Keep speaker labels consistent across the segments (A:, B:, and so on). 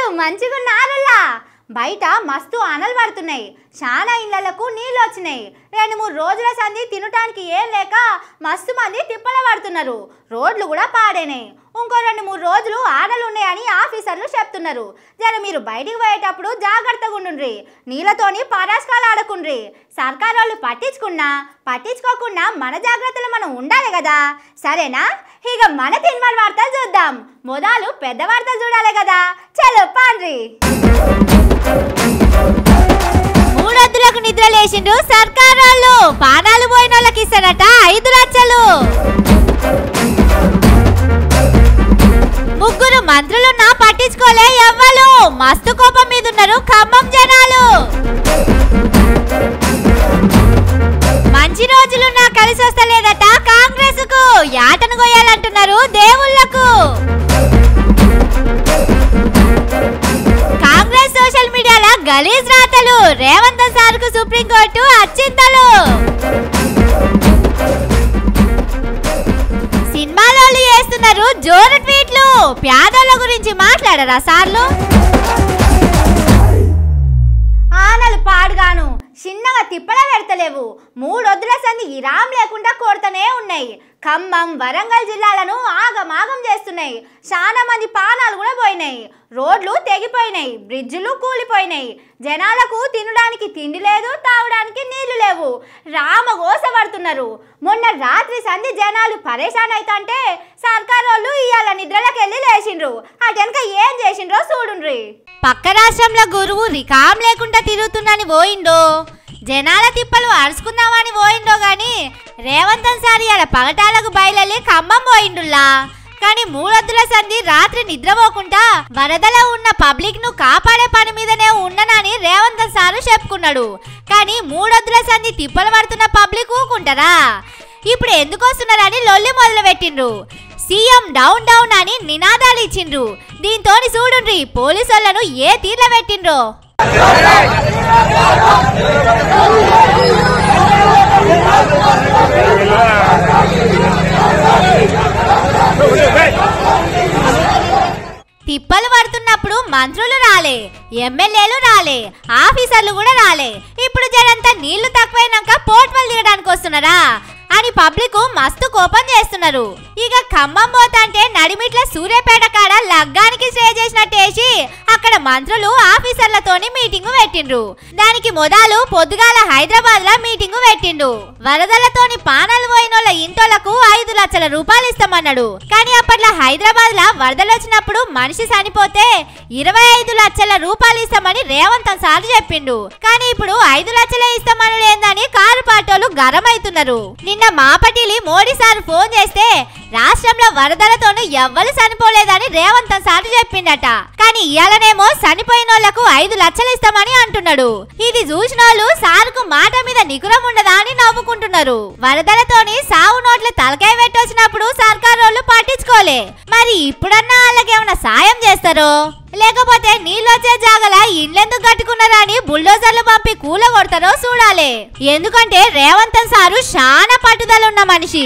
A: మంచిగున్నారులా బయట మస్తు అనలు పడుతున్నాయి చాలా ఇళ్లకు నీళ్ళు వచ్చినాయి రెండు మూడు రోజుల సంది తినటానికి ఏం లేక మస్తు మంది తిప్పల పడుతున్నారు రోడ్లు కూడా పాడైనాయి ఇంకో రెండు మూడు రోజులు ఆడలు ఉన్నాయని ఆఫీసర్లు చెప్తున్నారు జర మీరు బయటికి పోయేటప్పుడు జాగ్రత్తగా ఉండుండ్రి నీళ్ళతోని పరాస్కాలు ఆడకుండ్రి సర్కార్ వాళ్ళు పట్టించుకున్నా పట్టించుకోకుండా మన జాగ్రత్తలు మనం ఉండాలి కదా సరేనా ఇక మన తిన్వర్ వార్తలు చూద్దాం మొదలు పెద్ద వార్తలు చూడాలి కదా చలో పాండ్రి మూడొద్దులకు నిద్ర లేచిండు సర్కార్ వాళ్ళు పానాలు పోయిన వాళ్ళకి ఇస్తారట ఐదు లక్షలు ముగ్గురు మంత్రులున్నా పట్టించుకోలే ఎవ్వలు మస్తు కోపం మీద ఉన్నారు ఖమ్మం జనాలు మంచి రోజులు నా కలిసి వస్తలేదట కాంగ్రెస్ కు యాటను కొయ్యాలంటున్నారు దేవుళ్లకు కాంగ్రెస్ సోషల్ మీడియాలో గలీజ్ రాతలు రేవంత్ సార్ కు సుప్రీంకోర్టు అచ్చింతలు సినిమాలోళ్ళు చేస్తున్నారు జోరు ట్వీట్లు పేదోళ్ళ గురించి మాట్లాడరా సార్లు ఆనలు పాడుగాను చిన్నగా తిప్పల పెడతలేవు మూడొద్దుల సంది ఇరాం లేకుండా కొడుతూనే ఉన్నాయి ఖమ్మం వరంగల్ జిల్లాలను ఆగమాగం చేస్తున్నాయి చాలా మంది పానాలు కూడా పోయినాయి రోడ్లు తెగిపోయినాయి బ్రిడ్జిలు కూలిపోయినాయి జనాలకు తినడానికి తిండి లేదు తాగడానికి నీళ్లు లేవు రామగోస పడుతున్నారు మొన్న రాత్రి సంధి జనాలు పరేషాన్ అవుతుంటే సర్కార్ వాళ్ళు ఇవాళ నిద్రలకు వెళ్ళి లేచిండ్రు అటెనక ఏం చేసిండ్రో చూడుండ్రి పక్క రాష్ట్రంలో గురువు రికాం లేకుండా తిరుగుతుందని పోయిండో జనాల తిప్పలు అరుచుకుందామని పోయిండో గాని రేవంత్ సారి అలా పగటాలకు బయలుదేరి ఖమ్మం పోయిండుల్లా కానీ మూడొద్దుల సంధి రాత్రి నిద్రపోకుండా వరదలో ఉన్న పబ్లిక్ ను కాపాడే పని మీదనే ఉన్ననని రేవంత్ సారు చెప్పుకున్నాడు కానీ మూడొద్దుల సంధి తిప్పలు పడుతున్న పబ్లిక్ ఊకుంటారా ఇప్పుడు ఎందుకు వస్తున్నారని లొల్లి మొదలు పెట్టిండ్రు సీఎం డౌన్ డౌన్ అని నినాదాలు ఇచ్చిండ్రు దీంతో చూడుండ్రి పోలీసులను ఏ తీర్ల పెట్టిండ్రో తిప్పలు పడుతున్నప్పుడు మంత్రులు రాలే ఎమ్మెల్యేలు రాలే ఆఫీసర్లు కూడా రాలే ఇప్పుడు జనంతా నీళ్లు తక్కువైనాక పోట్వల్ దిగడానికి వస్తున్నారా అని పబ్లిక్ మస్తు కోపం చేస్తున్నారు ఇక ఖమ్మం పోతాంటే నడిమిట్ల సూర్యాపేట కాడ లగ్గానికి స్టే చేసినట్టేసి అక్కడ మంత్రులు ఆఫీసర్లతోని మీటింగ్ పెట్టిండ్రు దానికి మొదలు పొద్దుగాల హైదరాబాద్ లో మీటింగ్ పెట్టిండు వరదలతోని పానాలు పోయినోళ్ళ ఇంటోళ్లకు ఐదు లక్షల రూపాయలు ఇస్తామన్నాడు కానీ అప్పట్లో హైదరాబాద్ లో వరదలు వచ్చినప్పుడు మనిషి చనిపోతే ఇరవై ఐదు లక్షల రూపాయలు ఇస్తామని రేవంత్ సార్ చెప్పిండు కానీ ఇప్పుడు ఐదు లక్షలే ఇస్తామని లేదని కారు పాటోలు గరమైతున్నారు నిన్న మాపటిలి మోడీ సార్ ఫోన్ చేస్తే రాష్ట్రంలో వరదలతోనూ ఎవ్వరు చనిపోలేదని రేవంత్ సార్ చెప్పిండట కానీ ఇయాలనేమో చనిపోయిన వాళ్లకు ఐదు లక్షలు ఇస్తామని అంటున్నాడు ఇది చూసిన వాళ్ళు సార్కు మాట మీద నిగురం ఉండదా అని నవ్వుకుంటున్నారు వరదలతోని సావు నోట్లు తలకాయ పెట్టొచ్చినప్పుడు సర్కారు వాళ్ళు పట్టించుకోలే మరి ఇప్పుడన్నా వాళ్ళకి ఏమైనా సాయం చేస్తారో లేకపోతే నీళ్ళొచ్చే జాగల ఇండ్లెందుకు కట్టుకున్నారా అని బుల్డోజర్లు పంపి కూల కొడతారో చూడాలి ఎందుకంటే రేవంత్ సారు చాలా పట్టుదల ఉన్న మనిషి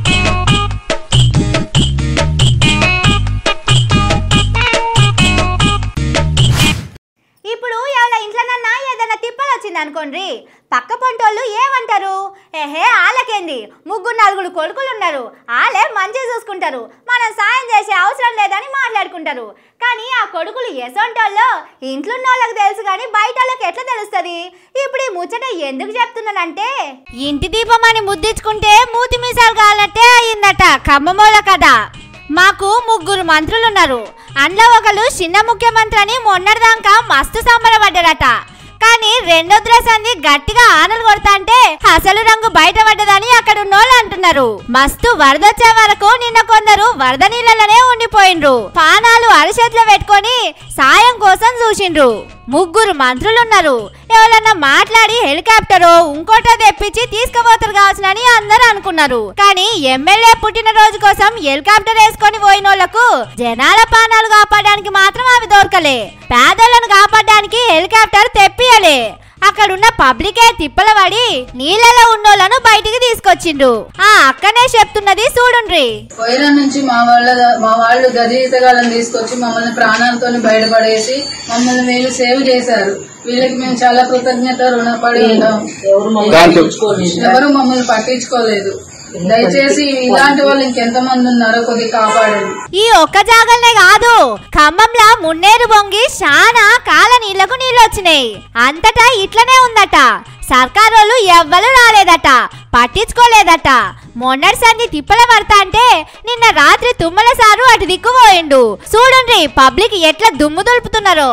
A: ఇప్పుడు ఎవరి ఇంట్లోనన్నా ఏదైనా తిప్పలు వచ్చింది అనుకోండి పక్క పొంటోళ్ళు ఏమంటారు ఏహే ఆలకేంది ముగ్గురు నలుగురు కొడుకులు ఉన్నారు ఆలే మంచిగా చూసుకుంటారు మనం సాయం చేసే అవసరం లేదని మాట్లాడుకుంటారు కానీ ఆ కొడుకులు ఎసొంటోళ్ళో ఇంట్లో వాళ్ళకి తెలుసు కానీ బయట వాళ్ళకి ఎట్లా తెలుస్తుంది ఇప్పుడు ఈ ముచ్చట ఎందుకు చెప్తున్నానంటే ఇంటి దీపం అని ముద్దించుకుంటే మూతి మీసాలు కావాలంటే అయ్యిందట ఖమ్మమోల కథ మాకు ముగ్గురు మంత్రులు ఉన్నారు అందులో ఒకరు చిన్న ముఖ్యమంత్రి అని మొన్నటిదాకా మస్తు సంబరపడ్డారట కానీ రెండో సంది గట్టిగా ఆనలు కొడతాంటే అసలు రంగు బయటపడ్డదని అక్కడ ఉన్నోళ్ళు అంటున్నారు మస్తు వరదొచ్చే వరకు నిన్న కొందరు వరద నీళ్ళలోనే ఉండిపోయిండ్రు పానాలు అరిచేతిలో పెట్టుకొని సాయం కోసం చూసిండ్రు ముగ్గురు మంత్రులున్నారు ఎవరన్నా మాట్లాడి హెలికాప్టరో ఇంకోటో తెప్పించి తీసుకుపోతారు కావచ్చునని అందరూ అనుకున్నారు కానీ ఎమ్మెల్యే పుట్టినరోజు కోసం హెలికాప్టర్ వేసుకొని పోయినోళ్లకు జనాల పానాలు కాపాడడానికి మాత్రం అవి దొరకలే పేదలను కాపాడడానికి హెలికాప్టర్ తెప్పియలే అక్కడున్న పబ్లికే తిప్పల పడి నీళ్ళలో ఉన్నోళ్ళను బయటికి తీసుకొచ్చిండ్రు ఆ అక్కనే చెప్తున్నది చూడుండ్రి
B: కొయిరా నుంచి మా వాళ్ళ మా వాళ్ళు గది ఈతగాళ్ళని తీసుకొచ్చి మమ్మల్ని ప్రాణాలతో బయటపడేసి మమ్మల్ని వీళ్ళు సేవ్ చేశారు వీళ్ళకి మేము చాలా కృతజ్ఞత రుణపడి ఉంటాం ఎవరు మమ్మల్ని పట్టించుకోలేదు దయచేసి ఇలాంటి వాళ్ళు ఇంకెంత మంది ఉన్నారో కొద్ది కాపాడండి
A: ఈ ఒక్క జాగల్నే కాదు ఖమ్మంలా మున్నేరు బొంగి చాలా కాల నీళ్లకు నీళ్ళు వచ్చినాయి అంతటా ఇట్లనే ఉందట సర్కారోళ్ళు ఎవ్వరు రాలేదట పట్టించుకోలేదట మొన్నటి సంది తిప్పల పడతా అంటే నిన్న రాత్రి తుమ్మల సారు అటు దిక్కుపోయిండు చూడండి పబ్లిక్ ఎట్లా దుమ్ము దులుపుతున్నారో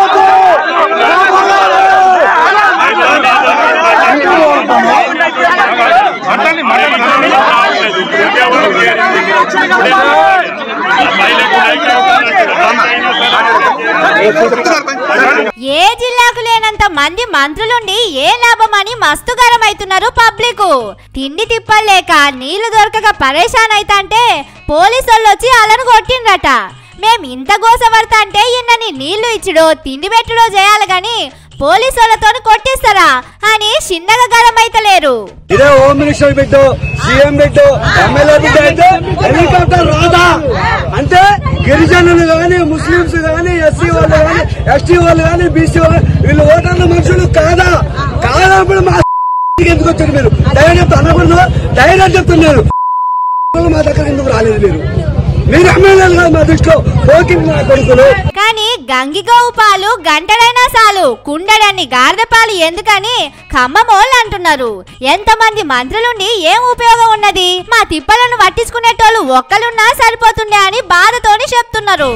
A: ఏ జిల్లాకు లేనంత మంది మంత్రులుండి ఏ లాభమని మస్తు గరమైతున్నారు పబ్లిక్ తిండి తిప్పలేక నీళ్లు దొరకక పరేషాన్ అయితంటే పోలీసు వాళ్ళు వచ్చి అలను కొట్టిండ్రట మేం ఇంత గోసపడతా అంటే ఇన్నని నీళ్లు ఇచ్చుడో తిండి పెట్టుడో చేయాలి గాని పోలీసు వాళ్ళతో కొట్టిస్తారా అని చిన్నగా గరమైతలేరు
C: ఇదే హోమ్ మినిస్టర్ బిడ్డ సీఎం బిడ్డ ఎమ్మెల్యే బిడ్డ అయితే హెలికాప్టర్ రాదా అంటే గిరిజనులు గాని ముస్లింస్ గాని ఎస్సీ వాళ్ళు గాని ఎస్టీ వాళ్ళు గాని బీసీ వాళ్ళు వీళ్ళు ఓటర్ల మనుషులు కాదా కాదప్పుడు మా ఎందుకు వచ్చారు మీరు ధైర్యం చెప్తా అనకూడదు ధైర్యం చెప్తున్నారు మా దగ్గర ఎందుకు రాలేదు మీరు మీరు ఎమ్మెల్యేలు కాదు మా దృష్టిలో పోకి మా కొడుకులు
A: కానీ గంగిగోవు పాలు గంటడైనా చాలు కుండడన్ని గాడిద పాలు ఎందుకని ఖమ్మమోళ్ళు అంటున్నారు ఎంతమంది మంత్రులుండి ఏం ఉపయోగం ఉన్నది మా తిప్పలను పట్టించుకునేటోళ్ళు ఒక్కలున్నా సరిపోతుండే అని బాధతోని చెప్తున్నారు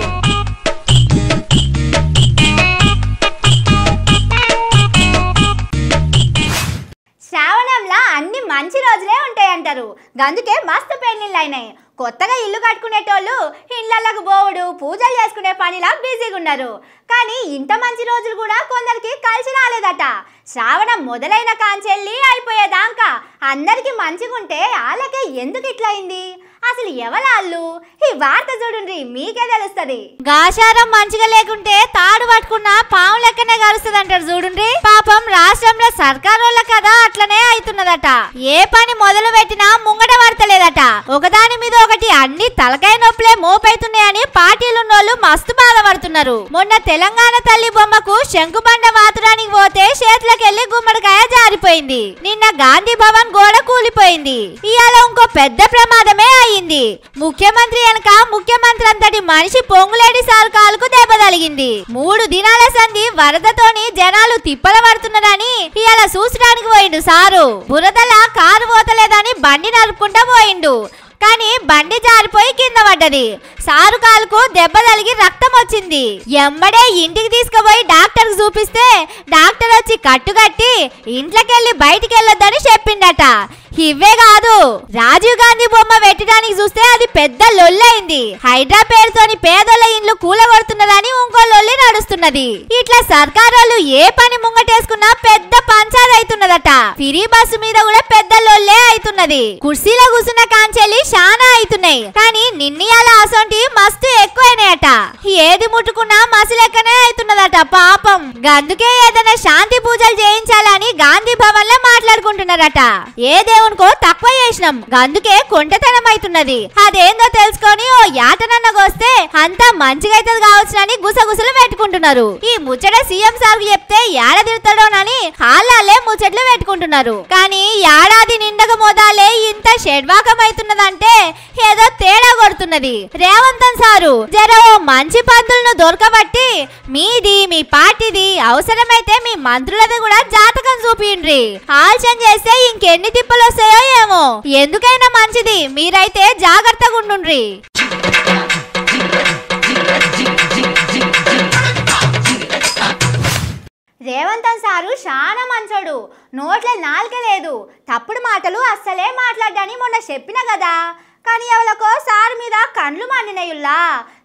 A: శ్రావణంలో అన్ని మంచి రోజులే ఉంటాయంటారు అందుకే మస్తు పెళ్లిళ్ళు అయినాయి కొత్తగా ఇల్లు కట్టుకునేటోళ్ళు ఇళ్లకు పోవుడు పూజలు చేసుకునే పనిలా బిజీగా ఉన్నారు కానీ ఇంత మంచి రోజులు కూడా కొందరికి కలిసి రాలేదట శ్రావణం మొదలైన కాంచెల్లి అయిపోయేదాకా అందరికి మంచిగుంటే వాళ్ళకే ఎందుకు ఇట్లా అయింది అసలు ఎవరాళ్ళు ఈ వార్త చూడండి మీకే తెలుస్తది గాశారం మంచిగా లేకుంటే తాడు పట్టుకున్న పాము లెక్కనే కలుస్తుంది అంటారు చూడండి పాపం రాష్ట్రంలో సర్కారోళ్ళ కదా అట్లనే అవుతున్నదట ఏ పని మొదలు పెట్టినా ముంగట పడతలేదట ఒకదాని మీద ఒకటి అన్ని తలకాయ నొప్పులే మోపైతున్నాయని పార్టీలున్నోళ్ళు మస్తు బాధపడుతున్నారు మొన్న తెలంగాణ తల్లి బొమ్మకు శంకుబండ వాతుడానికి పోతే చేతులకెళ్లి గుమ్మడికాయ జారిపోయింది నిన్న గాంధీ భవన్ గోడ కూలిపోయింది ఇవాళ ఇంకో పెద్ద ప్రమాదమే అయింది ముఖ్యమంత్రి వెనక ముఖ్యమంత్రి అంతటి మనిషి పొంగులేడి సార్ కాలుకు దెబ్బ తగిలింది మూడు దినాల సంధి వరదతోని జనాలు తిప్పల పడుతున్నారని ఇవాళ చూసడానికి పోయిండు సారు బురదల కారు పోతలేదని బండి నడుపుకుంటా పోయిండు కానీ బండి జారిపోయి కింద పడ్డది సారు కాలుకు దెబ్బ తగిలి రక్తం వచ్చింది ఎమ్మడే ఇంటికి తీసుకుపోయి డాక్టర్ కు చూపిస్తే డాక్టర్ వచ్చి కట్టుకట్టి ఇంట్లోకెళ్ళి బయటికి వెళ్ళొద్దని చెప్పిండట ఇవే కాదు రాజీవ్ గాంధీ బొమ్మ పెట్టడానికి చూస్తే అది పెద్ద లొల్లైంది హైడ్రా పేరుతోని పేదోళ్ళ ఇండ్లు కూలగొడుతున్నారని ఇంకో లొల్లి నడుస్తున్నది ఇట్లా సర్కారోళ్ళు ఏ పని ముంగటేసుకున్నా పెద్ద పంచాయతీ అవుతున్నదట ఫ్రీ బస్సు మీద కూడా పెద్ద లొల్లే అవుతున్నది కుర్చీలో కూర్చున్న కాంచెలి చాలా అవుతున్నాయి కానీ నిన్నయాల అసొంటి మస్తు ఎక్కువైనాయట ఏది ముట్టుకున్నా మసి లెక్కనే అవుతున్నదట పాపం అందుకే ఏదైనా శాంతి పూజలు చేయించాలని గాంధీ భవన్ లో మాట్లాడుకుంటున్నారట ఏ దేవునికో తక్కువ చేసినాం అందుకే కొంటతనం అవుతున్నది అదేందో తెలుసుకొని ఓ యాటనన్నగొస్తే అంతా మంచిగా అవుతుంది కావచ్చునని గుసగుసలు పెట్టుకుంటున్నారు ఈ ముచ్చట సీఎం సార్ చెప్తే ఏడ తిడతాడోనని హాలాలే ముచ్చట్లు పెట్టుకుంటున్నారు కానీ ఏడాది నిండక మోదాలే ఇంత షెడ్వాకం అవుతున్నదంటే ఏదో తేడా కొడుతున్నది రేవంతన్ సారు జర ఓ మంచి పంతులను దొరకబట్టి మీది మీ పార్టీది అవసరమైతే మీ మంత్రులది కూడా జాతకం చూపిండ్రి ఆలోచన చేస్తే ఇంకెన్ని తిప్పలు వస్తాయో ఏమో ఎందుకైనా మంచిది మీరైతే జాగ్రత్తగా ఉండుండ్రి రేవంతన్ సారు చాలా మంచోడు నోట్ల నాలుక లేదు తప్పుడు మాటలు అస్సలే మాట్లాడ్డని మొన్న చెప్పిన కదా కానీ ఎవరికో సార్ మీద కండ్లు మండినయుల్లా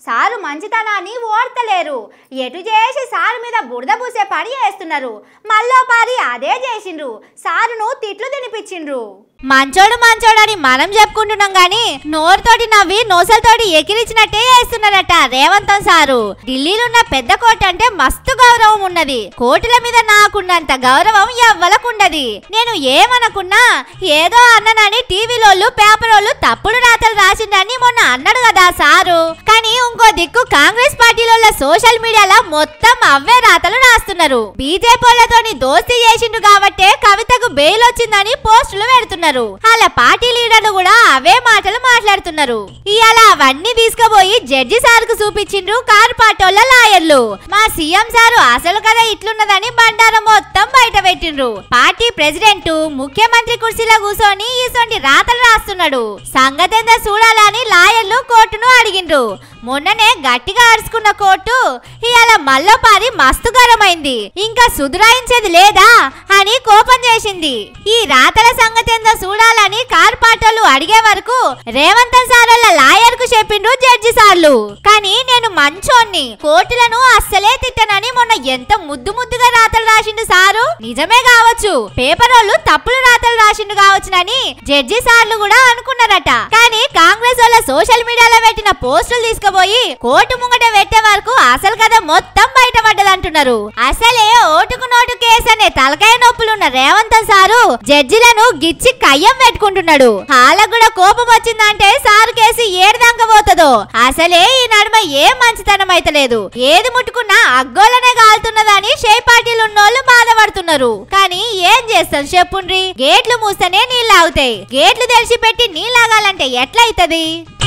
A: సారు మంచితనాన్ని ఓర్తలేరు ఎటు చేసి సారు మీద బురద పూసే పని చేస్తున్నారు మళ్ళో పారి అదే చేసిండ్రు సారును తిట్లు తినిపించిండ్రు మంచోడు మంచోడు అని మనం చెప్పుకుంటున్నాం గాని నోరుతోటి నవ్వి నోసలతోటి ఎకిరించినట్టే చేస్తున్నారట రేవంతం సారు ఢిల్లీలో ఉన్న పెద్ద కోట అంటే మస్తు గౌరవం ఉన్నది కోటుల మీద నాకున్నంత గౌరవం ఎవ్వలకుండది నేను ఏమనుకున్నా ఏదో అన్ననని టీవీలోళ్ళు పేపరోళ్ళు తప్పుడు రాతలు రాసిండని మొన్న అన్నాడు కదా సారు కానీ ఇంకో దిక్కు కాంగ్రెస్ పార్టీలో సోషల్ మీడియాలో మొత్తం అవే రాతలు రాస్తున్నారు బీజేపీలతోని దోస్తీ చేసిండు కాబట్టే కవితకు బెయిల్ వచ్చిందని పోస్టులు పెడుతున్నారు అలా పార్టీ లీడర్లు కూడా అవే మాటలు మాట్లాడుతున్నారు ఇవాళ అవన్నీ తీసుకుపోయి జడ్జి సార్ కు చూపించిండ్రు కారు పాటోళ్ళ లాయర్లు మా సీఎం సారు అసలు కదా ఇట్లున్నదని బండారం మొత్తం బయట పెట్టిండ్రు పార్టీ ప్రెసిడెంట్ ముఖ్యమంత్రి కుర్చీలో కూర్చొని ఇసొంటి రాతలు రాస్తున్నాడు సంగతేంద చూడాలని లాయర్లు కోర్టును అడిగిండ్రు మొన్ననే గట్టిగా అరుచుకున్న కోర్టు ఇవాళ మల్లోపారి మస్తు గరమైంది ఇంకా సుధురాయించేది లేదా అని కోపం చేసింది ఈ రాతల సంగతేందో చూడాలని కార్ పాటలు అడిగే వరకు రేవంత్ సార్ల లాయర్ కు చెప్పిండ్రు జడ్జి సార్లు కానీ నేను మంచోన్ని కోర్టులను అస్సలే తిట్టనని మొన్న ఎంత ముద్దు ముద్దుగా రాతలు రాసిండు సారు నిజమే కావచ్చు పేపర్ వాళ్ళు తప్పులు రాతలు రాసిండు కావచ్చునని జడ్జి సార్లు కూడా అనుకున్నారట కానీ కాంగ్రెస్ వాళ్ళ సోషల్ మీడియాలో పెట్టిన పోస్టులు తీసుకుపోయి కోర్టు ముంగట పెట్టే వరకు అసలు కథ మొత్తం బయటపడ్డదంటున్నారు అసలే ఓటుకు నోటు కేసు అనే తలకాయ నొప్పులున్న రేవంత్ సారు జడ్జిలను గిచ్చి కయ్యం పెట్టుకుంటున్నాడు వాళ్ళకు కూడా కోపం వచ్చిందంటే సారు కేసు ఏడుదాకా పోతుందో అసలే ఈ నడుమ ఏం మంచితనం అయితలేదు ఏది ముట్టుకున్నా అగ్గోలనే కాలుతున్నదని షే పార్టీలు ఉన్నోళ్ళు బాధపడుతున్నారు కానీ ఏం చేస్తారు చెప్పుండ్రి గేట్లు మూస్తేనే నీళ్ళు ఆగుతాయి గేట్లు తెరిచి పెట్టి నీళ్ళు ఆగాలంటే ఎట్లయితది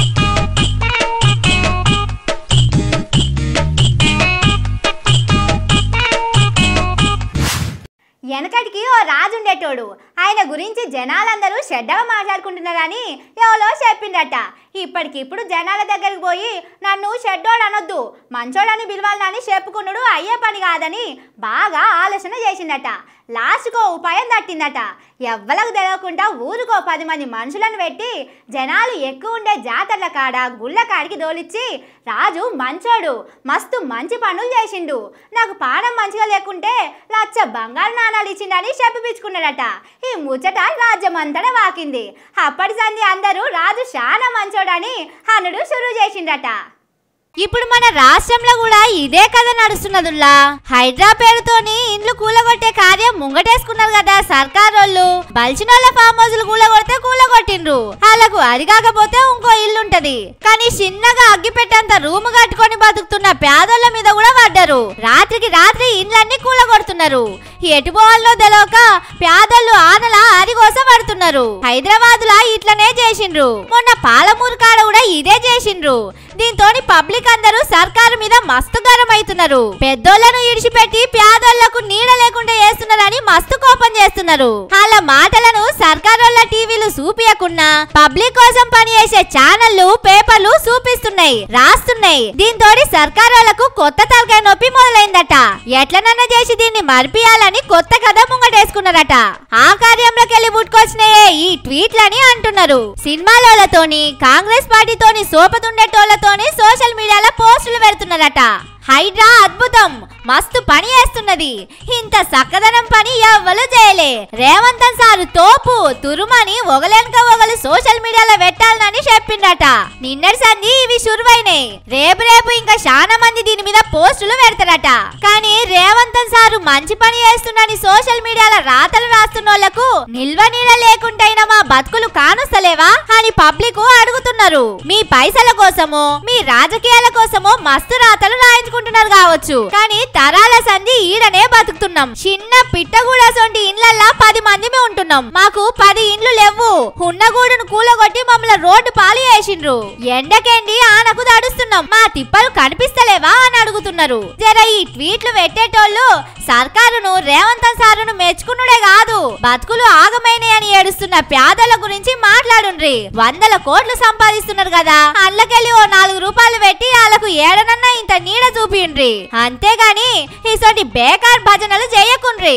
A: వెనకటికి ఓ రాజు ఉండేటోడు ఆయన గురించి జనాలందరూ చెడ్డగా మాట్లాడుకుంటున్నారని ఎవరో చెప్పిండట ఇప్పటికిప్పుడు జనాల దగ్గరికి పోయి నన్ను చెడ్డోడు అనొద్దు మంచోడని పిలవాలని చెప్పుకున్నాడు అయ్యే పని కాదని బాగా ఆలోచన చేసిండట లాస్ట్కో ఉపాయం తట్టిందట ఎవ్వలకు తెలియకుండా ఊరుకో పది మంది మనుషులను పెట్టి జనాలు ఎక్కువ ఉండే జాతరల కాడ గుళ్ళ కాడికి దోలిచ్చి రాజు మంచోడు మస్తు మంచి పనులు చేసిండు నాకు పానం మంచిగా లేకుంటే లచ్చ బంగారు నాణాలు ఇచ్చిండని చెప్పిపించుకున్నాడట ఈ ముచ్చట రాజ్యమంతటా వాకింది అప్పటి సంది అందరూ రాజు చాలా మంచోడని హనుడు షురు చేసిండట ఇప్పుడు మన రాష్ట్రంలో కూడా ఇదే కథ నడుస్తున్నదుల్లా హైడ్రా పేరుతోని ఇండ్లు కూలగొట్టే కార్యం ముంగటేసుకున్నారు కదా సర్కార్ వాళ్ళు బల్చినోళ్ళ ఫామ్ హౌస్లు కూలగొడితే కూలగొట్టిండ్రు వాళ్ళకు అది కాకపోతే ఇంకో ఇల్లు ఉంటది కానీ చిన్నగా అగ్గి పెట్టేంత రూమ్ కట్టుకొని బతుకుతున్న పేదోళ్ళ మీద కూడా పడ్డారు రాత్రికి రాత్రి ఇండ్లన్నీ కూలగొడుతున్నారు ఎటు పోవాలో తెలియక పేదోళ్ళు ఆనల అరిగోస పడుతున్నారు హైదరాబాద్ లా ఇట్లనే చేసిండ్రు మొన్న పాలమూరు కాడ కూడా ఇదే చేసిండ్రు దీంతో పబ్లిక్ అందరూ సర్కారు మీద మస్తు గరం అవుతున్నారు పెద్దోళ్లను ఇడిచిపెట్టి పేదోళ్లకు నీడ లేకుండా చేస్తున్నారని మస్తు కోపం చేస్తున్నారు వాళ్ళ మాటలను సర్కారోళ్ళ టీవీలు చూపియకున్నా పబ్లిక్ కోసం పనిచేసే ఛానళ్లు పేపర్లు చూపిస్తున్నాయి రాస్తున్నాయి దీంతో సర్కారోళ్లకు కొత్త తలకాయ నొప్పి మొదలైందట ఎట్లనన్నా చేసి దీన్ని మరిపియాలని కొత్త కథ ముంగటేసుకున్నారట ఆ కార్యంలోకి వెళ్ళి పుట్టుకొచ్చినాయే ఈ ట్వీట్లని అంటున్నారు సినిమాలతోని కాంగ్రెస్ పార్టీతోని సోపతుండేటోళ్లతోని సోషల్ మీడియాలో పోస్టులు పెడుతున్నారట హైడ్రా అద్భుతం మస్తు పని చేస్తున్నది ఇంత సక్కదనం పని ఎవ్వరు చేయలే రేవంత్ సారు తోపు తురుమని ఒకలెనక ఒకలు సోషల్ మీడియాలో పెట్టాలని చెప్పిండట నిన్నటి సంధి ఇవి షురువైనాయి రేపు రేపు ఇంకా చాలా మంది దీని మీద పోస్టులు పెడతారట కానీ రేవంత్ సారు మంచి పని చేస్తున్నని సోషల్ మీడియాలో రాతలు రాస్తున్నోళ్లకు నిల్వ నీడ లేకుంటైనా మా బతుకులు కానుస్తలేవా అని పబ్లిక్ అడుగుతున్నారు మీ పైసల కోసమో మీ రాజకీయాల కోసమో మస్తు రాతలు రాయించుకుంటున్నారు కావచ్చు కానీ తరాల సంధి ఈడనే బతుకుతున్నాం చిన్న పిట్టగూడ సొంటి ఇండ్లల్లా పది మందిమే ఉంటున్నాం మాకు పది ఇండ్లు లేవు ఉన్న గూడును కూలగొట్టి మమ్మల్ని రోడ్డు పాలు చేసిండ్రు ఎండకెండి ఆనకు దడుస్తున్నాం మా తిప్పలు కనిపిస్తలేవా అని అడుగుతున్నారు జర ఈ ట్వీట్లు పెట్టేటోళ్ళు సర్కారును రేవంత్ సారును మెచ్చుకునుడే కాదు బతుకులు ఆగమైనాయి అని ఏడుస్తున్న పేదల గురించి మాట్లాడుండ్రి వందల కోట్లు సంపాదిస్తున్నారు కదా అల్లకెళ్ళి ఓ నాలుగు రూపాయలు పెట్టి వాళ్ళకు ఏడనన్నా ఇంత నీడ చూపిండ్రి అంతేగాని ఇసోటి బేకార్ భజనలు చేయకుండ్రి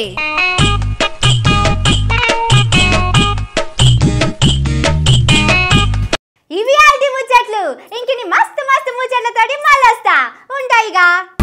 A: ఈ ఇవి ఆల్ది ముచ్చట్లు ఇంకిని మస్తు మస్తు ముచ్చట్లతోటి మళ్ళొస్తా ఉంటాయిగా